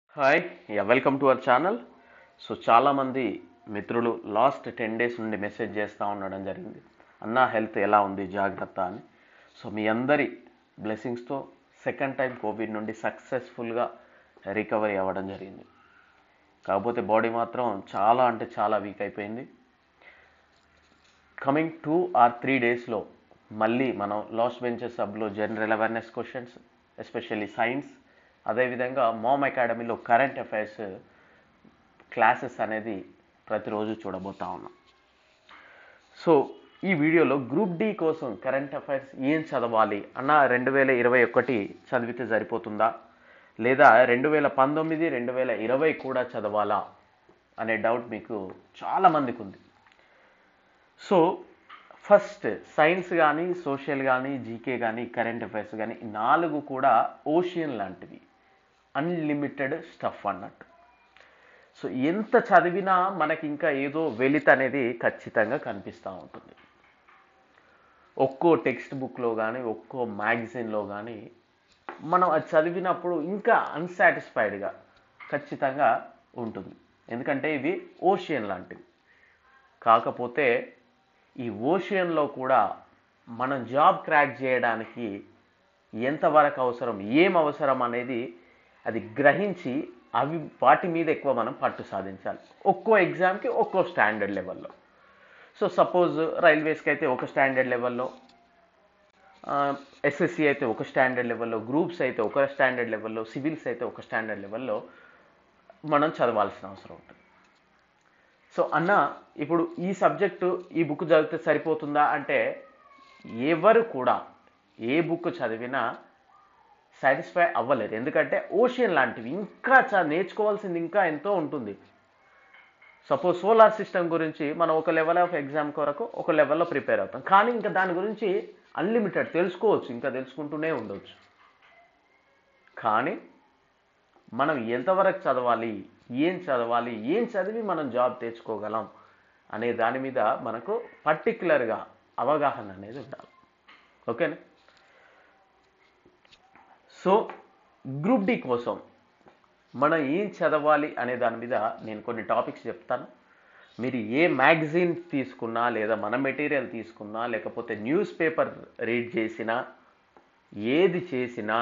hi yeah welcome to our channel so చాలామంది మిత్రులు last ten days నుండి message చేస్తూ ఉండడం జరిగింది అన్న హెల్త్ ఎలా ఉంది జాగ్రత్త అని సో మీ అందరి బ్లెస్సింగ్స్తో సెకండ్ టైం కోవిడ్ నుండి సక్సెస్ఫుల్గా రికవరీ అవ్వడం జరిగింది కాకపోతే బాడీ మాత్రం చాలా అంటే చాలా వీక్ అయిపోయింది కమింగ్ టూ ఆర్ త్రీ డేస్లో మళ్ళీ మనం లాస్ట్ బెంచెస్ సబ్లో general awareness questions especially science అదేవిధంగా మామ్ అకాడమీలో కరెంట్ అఫైర్స్ క్లాసెస్ అనేది ప్రతిరోజు చూడబోతా ఉన్నాం సో ఈ వీడియోలో గ్రూప్ డి కోసం కరెంట్ అఫైర్స్ ఏం చదవాలి అన్న రెండు వేల ఇరవై ఒకటి చదివితే సరిపోతుందా లేదా రెండు వేల పంతొమ్మిది రెండు వేల ఇరవై కూడా చదవాలా అనే డౌట్ మీకు చాలామందికి ఉంది సో ఫస్ట్ సైన్స్ కానీ సోషల్ కానీ జీకే కానీ కరెంట్ అఫైర్స్ కానీ ఈ నాలుగు కూడా ఓషియన్ లాంటివి అన్లిమిటెడ్ స్టఫ్ అన్నట్టు సో ఎంత చదివినా మనకి ఇంకా ఏదో వెలిత అనేది ఖచ్చితంగా కనిపిస్తూ ఉంటుంది ఒక్కో టెక్స్ట్ బుక్లో కానీ ఒక్కో మ్యాగజైన్లో కానీ మనం అది చదివినప్పుడు ఇంకా అన్సాటిస్ఫైడ్గా ఖచ్చితంగా ఉంటుంది ఎందుకంటే ఇవి ఓషియన్ లాంటివి కాకపోతే ఈ ఓషియన్లో కూడా మనం జాబ్ క్రాక్ చేయడానికి ఎంతవరకు అవసరం ఏం అవసరం అనేది అది గ్రహించి అవి వాటి మీద ఎక్కువ మనం పట్టు సాధించాలి ఒక్కో ఎగ్జామ్కి ఒక్కో స్టాండర్డ్ లెవెల్లో సో సపోజ్ రైల్వేస్కి అయితే ఒక స్టాండర్డ్ లెవెల్లో ఎస్ఎస్సి అయితే ఒక స్టాండర్డ్ లెవెల్లో గ్రూప్స్ అయితే ఒక స్టాండర్డ్ లెవెల్లో సివిల్స్ అయితే ఒక స్టాండర్డ్ లెవెల్లో మనం చదవాల్సిన అవసరం ఉంటుంది సో అన్న ఇప్పుడు ఈ సబ్జెక్టు ఈ బుక్ చదివితే సరిపోతుందా అంటే ఎవరు కూడా ఏ బుక్ చదివినా సాటిస్ఫై అవ్వలేరు ఎందుకంటే ఓషియన్ లాంటివి ఇంకా చ నేర్చుకోవాల్సింది ఇంకా ఎంతో ఉంటుంది సపోజ్ సోలార్ సిస్టమ్ గురించి మనం ఒక లెవెల్ ఆఫ్ ఎగ్జామ్ కొరకు ఒక లెవెల్లో ప్రిపేర్ అవుతాం కానీ ఇంకా దాని గురించి అన్లిమిటెడ్ తెలుసుకోవచ్చు ఇంకా తెలుసుకుంటూనే ఉండవచ్చు కానీ మనం ఎంతవరకు చదవాలి ఏం చదవాలి ఏం చదివి మనం జాబ్ తెచ్చుకోగలం అనే దాని మీద మనకు పర్టికులర్గా అవగాహన అనేది ఉండాలి ఓకేనా సో గ్రూప్ డి కోసం మనం ఏం చదవాలి అనే దాని మీద నేను కొన్ని టాపిక్స్ చెప్తాను మీరు ఏ మ్యాగజైన్ తీసుకున్నా లేదా మన మెటీరియల్ తీసుకున్నా లేకపోతే న్యూస్ పేపర్ రీడ్ చేసినా ఏది చేసినా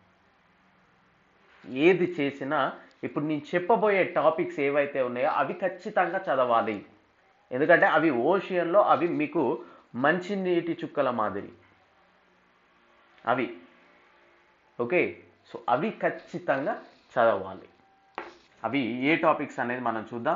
ఏది చేసినా ఇప్పుడు నేను చెప్పబోయే టాపిక్స్ ఏవైతే ఉన్నాయో అవి ఖచ్చితంగా చదవాలి ఎందుకంటే అవి ఓషియన్లో అవి మీకు మంచినీటి చుక్కల మాదిరి అవి ఓకే సో అవి ఖచ్చితంగా చదవాలి అవి ఏ టాపిక్స్ అనేది మనం చూద్దాం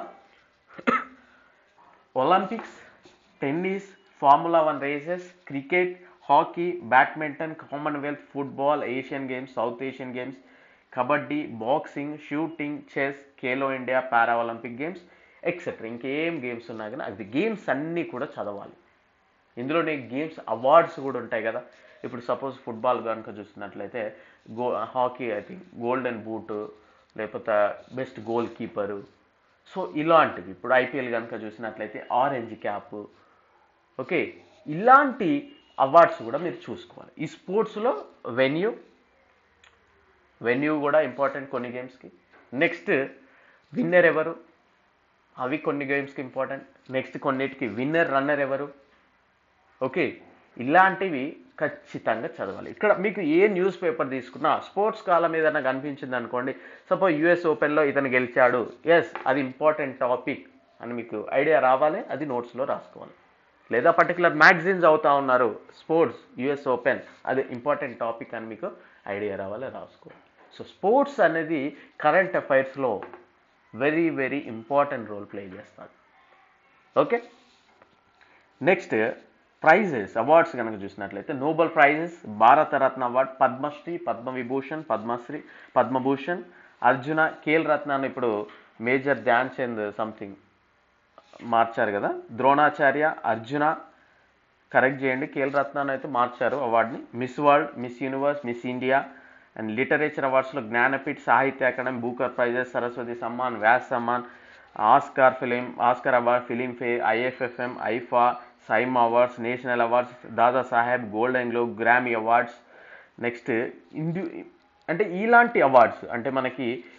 Olympics tennis Formula One races cricket hockey badminton Commonwealth football Asian Games South Asian Games kabaddi boxing shooting chess Khelo India para Olympic Games etcetera ఇంకేం గేమ్స్ ఉన్నా కానీ అది గేమ్స్ అన్నీ కూడా చదవాలి ఇందులోనే గేమ్స్ అవార్డ్స్ కూడా ఉంటాయి కదా ఇప్పుడు సపోజ్ ఫుట్బాల్ కనుక చూస్తున్నట్లయితే go hockey I think golden boot లేకపోతే బెస్ట్ గోల్ కీపరు సో ఇలాంటివి ఇప్పుడు ఐపీఎల్ కనుక చూసినట్లయితే ఆరెంజ్ క్యాప్ ఓకే ఇలాంటి అవార్డ్స్ కూడా మీరు చూసుకోవాలి ఈ స్పోర్ట్స్లో వెన్యూ వెన్యూ కూడా ఇంపార్టెంట్ కొన్ని గేమ్స్కి నెక్స్ట్ విన్నర్ ఎవరు అవి కొన్ని గేమ్స్కి ఇంపార్టెంట్ నెక్స్ట్ కొన్నిటికి విన్నర్ రన్నర్ ఎవరు ఓకే ఇలాంటివి ఖచ్చితంగా చదవాలి ఇక్కడ మీకు ఏ న్యూస్ పేపర్ తీసుకున్నా స్పోర్ట్స్ కాలం ఏదైనా కనిపించింది అనుకోండి సపోజ్ యుఎస్ ఓపెన్లో ఇతను గెలిచాడు ఎస్ అది ఇంపార్టెంట్ టాపిక్ అని మీకు ఐడియా రావాలి అది నోట్స్లో రాసుకోవాలి లేదా పర్టికులర్ మ్యాగజైన్స్ అవుతా ఉన్నారు స్పోర్ట్స్ యుఎస్ ఓపెన్ అది ఇంపార్టెంట్ టాపిక్ అని మీకు ఐడియా రావాలి రాసుకోవాలి సో స్పోర్ట్స్ అనేది కరెంట్ అఫైర్స్లో very very important role play చేస్తుంది ఓకే నెక్స్ట్ ప్రైజెస్ అవార్డ్స్ కనుక చూసినట్లయితే Nobel prizes Bharat Ratna award Padma Shri Padma Vibhushan Padma Shri Padma Bhushan Arjuna Khel రత్నాన్ని ఇప్పుడు మేజర్ ధ్యాన్ చంద్ సంథింగ్ మార్చారు కదా ద్రోణాచార్య అర్జున కరెక్ట్ చేయండి కేల్ రత్నాన్ని అయితే మార్చారు అవార్డుని Miss World Miss Universe Miss India and literature అవార్డ్స్లో Jnanpith Sahitya Akademi Booker prizes Saraswati Samman Vyas Samman Oscar film Oscar award film ఫే IFFM IIFA SIIMA awards national awards Dadasaheb Golden Globe Grammy awards next ఇండి అంటే ఇలాంటి అవార్డ్స్ అంటే మనకి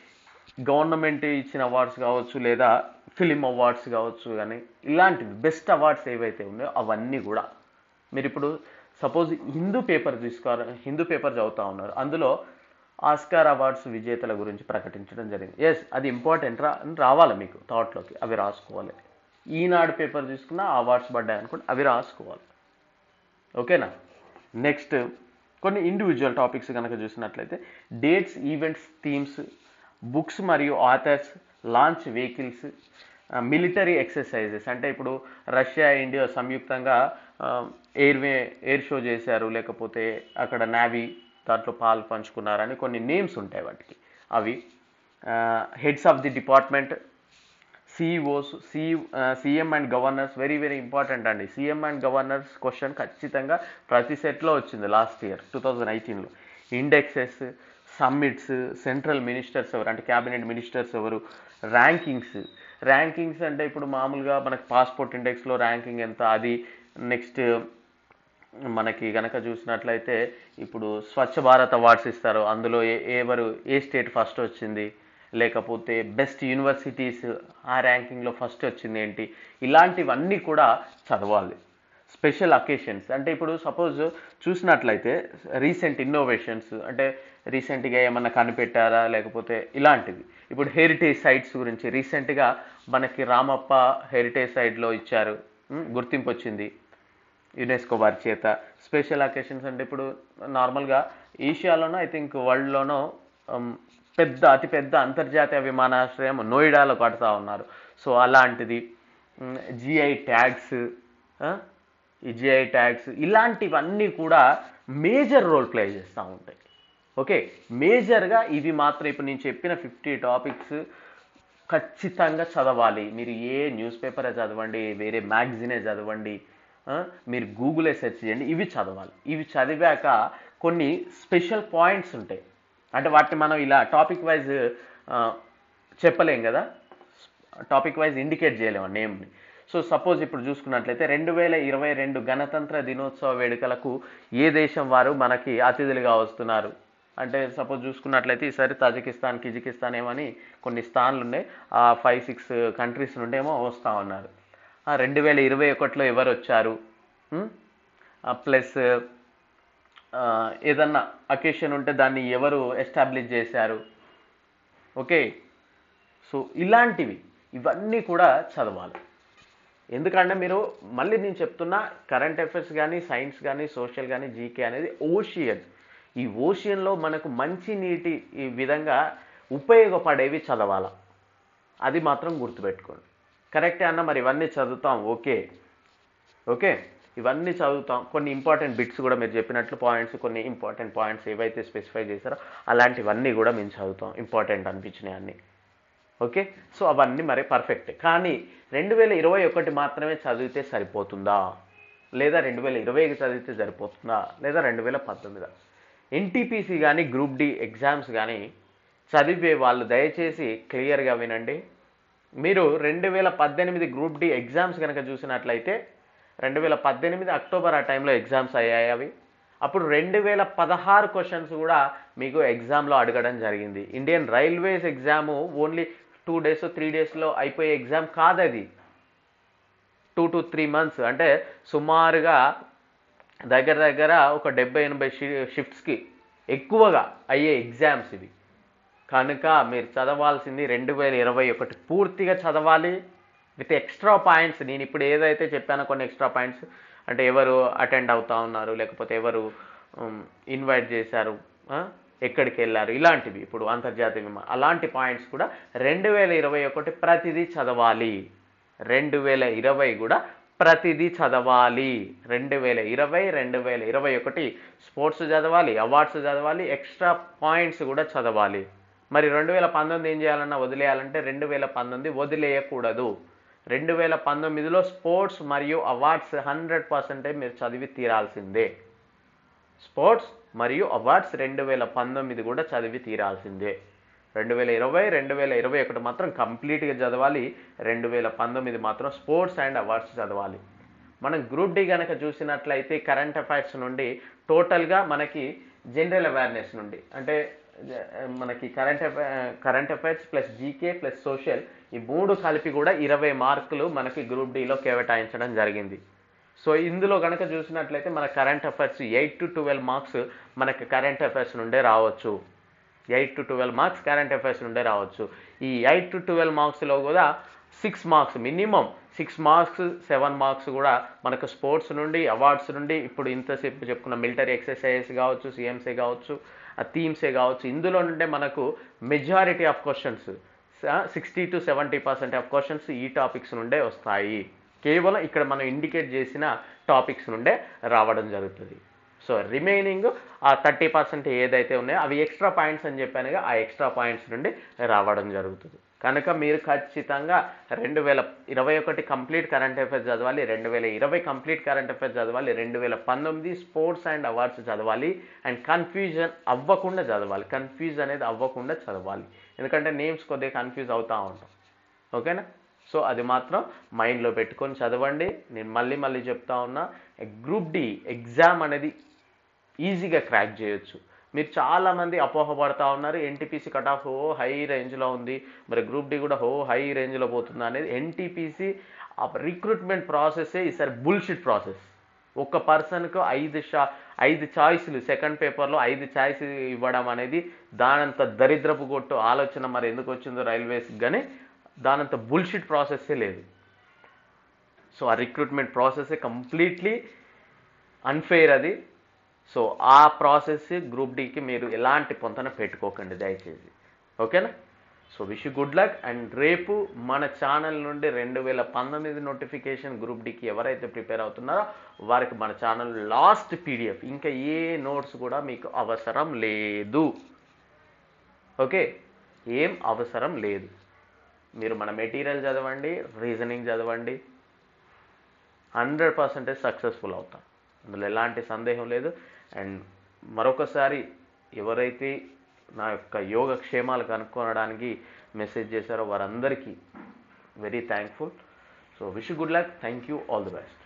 గవర్నమెంట్ ఇచ్చిన అవార్డ్స్ కావచ్చు లేదా ఫిలిం అవార్డ్స్ కావచ్చు కానీ ఇలాంటివి బెస్ట్ అవార్డ్స్ ఏవైతే ఉన్నాయో అవన్నీ కూడా మీరు ఇప్పుడు సపోజ్ హిందూ పేపర్ తీసుకోవాలి హిందూ పేపర్ చదువుతా ఉన్నారు అందులో ఆస్కార్ అవార్డ్స్ విజేతల గురించి ప్రకటించడం జరిగింది ఎస్ అది ఇంపార్టెంట్ రా రావాలి మీకు థాట్లోకి అవి రాసుకోవాలి ఈనాడు పేపర్ తీసుకున్న అవార్డ్స్ పడ్డాయి అనుకోండి అవి రాసుకోవాలి ఓకేనా నెక్స్ట్ కొన్ని ఇండివిజువల్ టాపిక్స్ కనుక చూసినట్లయితే డేట్స్ ఈవెంట్స్ థీమ్స్ బుక్స్ మరియు authors launch vehicles military exercises అంటే ఇప్పుడు రష్యా ఇండియా సంయుక్తంగా ఎయిర్ వే ఎయిర్ షో చేశారు లేకపోతే అక్కడ నావీ దాంట్లో పాలు పంచుకున్నారని కొన్ని నేమ్స్ ఉంటాయి వాటికి అవి heads of the department CEOs C CM and governors very very important అండి సీఎం అండ్ గవర్నర్స్ క్వశ్చన్ ఖచ్చితంగా ప్రతి సెట్లో వచ్చింది లాస్ట్ ఇయర్ టూ థౌజండ్ ఎయిటీన్లో ఇండెక్సెస్ సమ్మిట్స్ సెంట్రల్ మినిస్టర్స్ ఎవరు అంటే క్యాబినెట్ మినిస్టర్స్ ఎవరు ర్యాంకింగ్స్ ర్యాంకింగ్స్ అంటే ఇప్పుడు మామూలుగా మనకి పాస్పోర్ట్ ఇండెక్స్లో ర్యాంకింగ్ ఎంత అది నెక్స్ట్ మనకి గనక చూసినట్లయితే ఇప్పుడు స్వచ్ఛ భారత్ అవార్డ్స్ ఇస్తారు అందులో ఏ ఎవరు ఏ స్టేట్ ఫస్ట్ వచ్చింది లేకపోతే బెస్ట్ యూనివర్సిటీస్ ఆ ర్యాంకింగ్లో ఫస్ట్ వచ్చింది ఏంటి ఇలాంటివన్నీ కూడా చదవాలి స్పెషల్ అకేషన్స్ అంటే ఇప్పుడు సపోజ్ చూసినట్లయితే రీసెంట్ ఇన్నోవేషన్స్ అంటే రీసెంట్గా ఏమన్నా కనిపెట్టారా లేకపోతే ఇలాంటివి ఇప్పుడు హెరిటేజ్ సైట్స్ గురించి రీసెంట్గా మనకి రామప్ప హెరిటేజ్ సైట్లో ఇచ్చారు ఉమ్, గుర్తింపు వచ్చింది యునెస్కో వారి చేత స్పెషల్ అకేషన్స్ అంటే ఇప్పుడు నార్మల్గా ఏషియాలోనో ఐ థింక్ వరల్డ్లోనో పెద్ద అతిపెద్ద అంతర్జాతీయ విమానాశ్రయం నోయిడాలో కడతా ఉన్నారు సో అలాంటిది జిఐ ట్యాగ్స్ ఈ జిఐ ట్యాగ్స్ ఇలాంటివన్నీ కూడా మేజర్ రోల్ ప్లే చేస్తూ ఉంటాయి ఓకే మేజర్గా ఇవి మాత్రం ఇప్పుడు నేను చెప్పిన ఫిఫ్టీ టాపిక్స్ ఖచ్చితంగా చదవాలి మీరు ఏ న్యూస్ పేపరే చదవండి వేరే మ్యాగజినే చదవండి ఆ, మీరు గూగులే సెర్చ్ చేయండి ఇవి చదవాలి ఇవి చదివాక కొన్ని స్పెషల్ పాయింట్స్ ఉంటాయి అంటే వాటిని మనం ఇలా టాపిక్ వైజ్ చెప్పలేం కదా టాపిక్ వైజ్ ఇండికేట్ చేయలేము నేమ్ని సో సపోజ్ ఇప్పుడు చూసుకున్నట్లయితే రెండు వేల ఇరవై రెండు గణతంత్ర దినోత్సవ వేడుకలకు ఏ దేశం వారు మనకి అతిథులుగా వస్తున్నారు అంటే సపోజ్ చూసుకున్నట్లయితే ఈసారి తజికిస్తాన్ కిజికిస్తాన్ ఏమని కొన్ని స్థానాలు ఉన్నాయి ఆ ఫైవ్ సిక్స్ కంట్రీస్ నుండేమో వస్తూ ఉన్నారు రెండు వేల ఇరవై ఒకటిలో ఎవరు వచ్చారు ప్లస్ ఏదన్నా అకేషన్ ఉంటే దాన్ని ఎవరు ఎస్టాబ్లిష్ చేశారు ఓకే సో ఇలాంటివి ఇవన్నీ కూడా చదవాలి ఎందుకంటే మీరు మళ్ళీ నేను చెప్తున్నా కరెంట్ అఫైర్స్ కానీ సైన్స్ కానీ సోషల్ కానీ జీకే అనేది ఓషియన్ ఈ ఓషియన్లో మనకు మంచి నీటి ఈ విధంగా ఉపయోగపడేవి చదవాల అది మాత్రం గుర్తుపెట్టుకోండి కరెక్టే అన్న మరి ఇవన్నీ చదువుతాం ఓకే ఓకే ఇవన్నీ చదువుతాం కొన్ని ఇంపార్టెంట్ బిట్స్ కూడా మీరు చెప్పినట్లు పాయింట్స్ కొన్ని ఇంపార్టెంట్ పాయింట్స్ ఏవైతే స్పెసిఫై చేశారో అలాంటివన్నీ కూడా మేము చదువుతాం ఇంపార్టెంట్ అనిపించినాయి అన్నీ ఓకే సో అవన్నీ మరి పర్ఫెక్ట్ కానీ రెండు వేల ఇరవై ఒకటి మాత్రమే చదివితే సరిపోతుందా లేదా రెండు వేల ఇరవైకి చదివితే సరిపోతుందా లేదా రెండు వేల పంతొమ్మిదా ఎన్టీపీసీ కానీ గ్రూప్ డి ఎగ్జామ్స్ కానీ చదివే వాళ్ళు దయచేసి క్లియర్గా వినండి మీరు రెండు వేల పద్దెనిమిది గ్రూప్ డి ఎగ్జామ్స్ కనుక చూసినట్లయితే రెండు వేల పద్దెనిమిది అక్టోబర్ ఆ టైంలో ఎగ్జామ్స్ అయ్యాయి అవి అప్పుడు రెండు వేల పదహారు క్వశ్చన్స్ కూడా మీకు ఎగ్జామ్లో అడగడం జరిగింది Indian Railways exam only two days three డేస్లో అయిపోయే ఎగ్జామ్ కాదది టూ టు త్రీ మంత్స్ అంటే సుమారుగా దగ్గర దగ్గర ఒక డెబ్బై ఎనభై షిఫ్ట్స్కి ఎక్కువగా అయ్యే ఎగ్జామ్స్ ఇవి కనుక మీరు చదవాల్సింది రెండు వేల ఇరవై ఒకటి పూర్తిగా చదవాలి విత్ ఎక్స్ట్రా పాయింట్స్ నేను ఇప్పుడు ఏదైతే చెప్పానో కొన్ని ఎక్స్ట్రా పాయింట్స్ అంటే ఎవరు అటెండ్ అవుతా ఉన్నారు లేకపోతే ఎవరు ఇన్వైట్ చేశారు ఆ, ఎక్కడికి వెళ్ళారు ఇలాంటివి ఇప్పుడు అంతర్జాతీయ విమా అలాంటి పాయింట్స్ కూడా రెండు వేల ఇరవై ఒకటి ప్రతిదీ చదవాలి రెండు వేల ఇరవై కూడా ప్రతిదీ చదవాలి రెండు వేల ఇరవై రెండు వేల ఇరవై ఒకటి స్పోర్ట్స్ చదవాలి అవార్డ్స్ చదవాలి ఎక్స్ట్రా పాయింట్స్ కూడా చదవాలి మరి రెండు వేల పంతొమ్మిది ఏం చేయాలన్నా వదిలేయాలంటే రెండు వేల పంతొమ్మిది వదిలేయకూడదు రెండు వేల పంతొమ్మిదిలో స్పోర్ట్స్ మరియు అవార్డ్స్ హండ్రెడ్ పర్సెంటేజ్ మీరు చదివి తీరాల్సిందే స్పోర్ట్స్ మరియు అవార్డ్స్ రెండు వేల పంతొమ్మిది కూడా చదివి తీరాల్సిందే రెండు వేల ఇరవై రెండు వేల ఇరవై ఒకటి మాత్రం కంప్లీట్గా చదవాలి రెండు వేల పంతొమ్మిది మాత్రం స్పోర్ట్స్ అండ్ అవార్డ్స్ చదవాలి మనం గ్రూప్ డి కనుక చూసినట్లయితే కరెంట్ అఫైర్స్ నుండి టోటల్గా మనకి జనరల్ అవేర్నెస్ నుండి అంటే మనకి current current affairs plus GK plus social ఈ మూడు కలిపి కూడా ఇరవై మార్కులు మనకి గ్రూప్ డిలో కేటాయించడం జరిగింది సో ఇందులో కనుక చూసినట్లయితే మన current affairs eight to twelve marks మనకి కరెంట్ అఫైర్స్ నుండే రావచ్చు eight to twelve marks current affairs నుండే రావచ్చు ఈ ఎయిట్ టు ట్వెల్వ్ మార్క్స్లో కూడా six marks minimum six marks seven marks కూడా మనకు స్పోర్ట్స్ నుండి అవార్డ్స్ నుండి ఇప్పుడు ఇంతసేపు చెప్పుకున్న మిలిటరీ ఎక్సర్సైజెస్ కావచ్చు సిఎంసీ కావచ్చు థీమ్సే కావచ్చు ఇందులో నుండే మనకు majority of questions sixty to seventy percent of questions ఈ టాపిక్స్ నుండే వస్తాయి కేవలం ఇక్కడ మనం ఇండికేట్ చేసిన టాపిక్స్ నుండే రావడం జరుగుతుంది సో రిమైనింగ్ ఆ థర్టీ పర్సెంట్ ఏదైతే ఉన్నాయో అవి ఎక్స్ట్రా పాయింట్స్ అని చెప్పానుగా ఆ ఎక్స్ట్రా పాయింట్స్ నుండి రావడం జరుగుతుంది కనుక మీరు ఖచ్చితంగా రెండు వేల ఇరవై ఒకటి కంప్లీట్ కరెంట్ అఫైర్స్ చదవాలి రెండు వేల ఇరవై కంప్లీట్ కరెంట్ అఫైర్స్ చదవాలి రెండు వేల పంతొమ్మిది స్పోర్ట్స్ అండ్ అవార్డ్స్ చదవాలి అండ్ కన్ఫ్యూజన్ అవ్వకుండా చదవాలి కన్ఫ్యూజ్ అనేది అవ్వకుండా చదవాలి ఎందుకంటే నేమ్స్ కొద్దిగా కన్ఫ్యూజ్ అవుతూ ఉంటాం ఓకేనా సో అది మాత్రం మైండ్లో పెట్టుకొని చదవండి నేను మళ్ళీ మళ్ళీ చెప్తా ఉన్నా గ్రూప్ డి ఎగ్జామ్ అనేది ఈజీగా క్రాక్ చేయొచ్చు మీరు చాలామంది అపోహపడతా ఉన్నారు ఎన్టీపీసీ కట్ ఆఫ్ ఓ హై రేంజ్లో ఉంది మరి గ్రూప్ డి కూడా ఓ హై రేంజ్లో పోతుందా అనేది ఎన్టీపీసీ ఆ రిక్రూట్మెంట్ ప్రాసెసే ఈసారి బుల్షిట్ ప్రాసెస్ ఒక పర్సన్కు ఐదు షా ఐదు చాయిస్లు సెకండ్ పేపర్లో ఐదు చాయిస్ ఇవ్వడం అనేది దానంత దరిద్రపు కొట్టు ఆలోచన మరి ఎందుకు వచ్చిందో రైల్వేస్కి కానీ దానంత బుల్షిట్ ప్రాసెస్సే లేదు సో ఆ రిక్రూట్మెంట్ ప్రాసెస్ కంప్లీట్లీ అన్ఫెయిర్ అది సో ఆ ప్రాసెస్ గ్రూప్ డికి మీరు ఎలాంటి పొంతన పెట్టుకోకండి దయచేసి ఓకేనా so wish good luck and రేపు మన ఛానల్ నుండి రెండు వేల పంతొమ్మిది నోటిఫికేషన్ గ్రూప్ డికి ఎవరైతే ప్రిపేర్ అవుతున్నారో వారికి మన ఛానల్ లాస్ట్ పీడిఎఫ్ ఇంకా ఏ నోట్స్ కూడా మీకు అవసరం లేదు ఓకే ఏం అవసరం లేదు మీరు మన మెటీరియల్ చదవండి రీజనింగ్ చదవండి హండ్రెడ్ పర్సెంటేజ్ సక్సెస్ఫుల్ అవుతాం అందులో ఎలాంటి సందేహం లేదు అండ్ మరొకసారి ఎవరైతే నా యొక్క యోగక్షేమాలు కనుక్కోవడానికి మెసేజ్ చేశారో వారందరికీ very thankful so wish good luck thank you all the best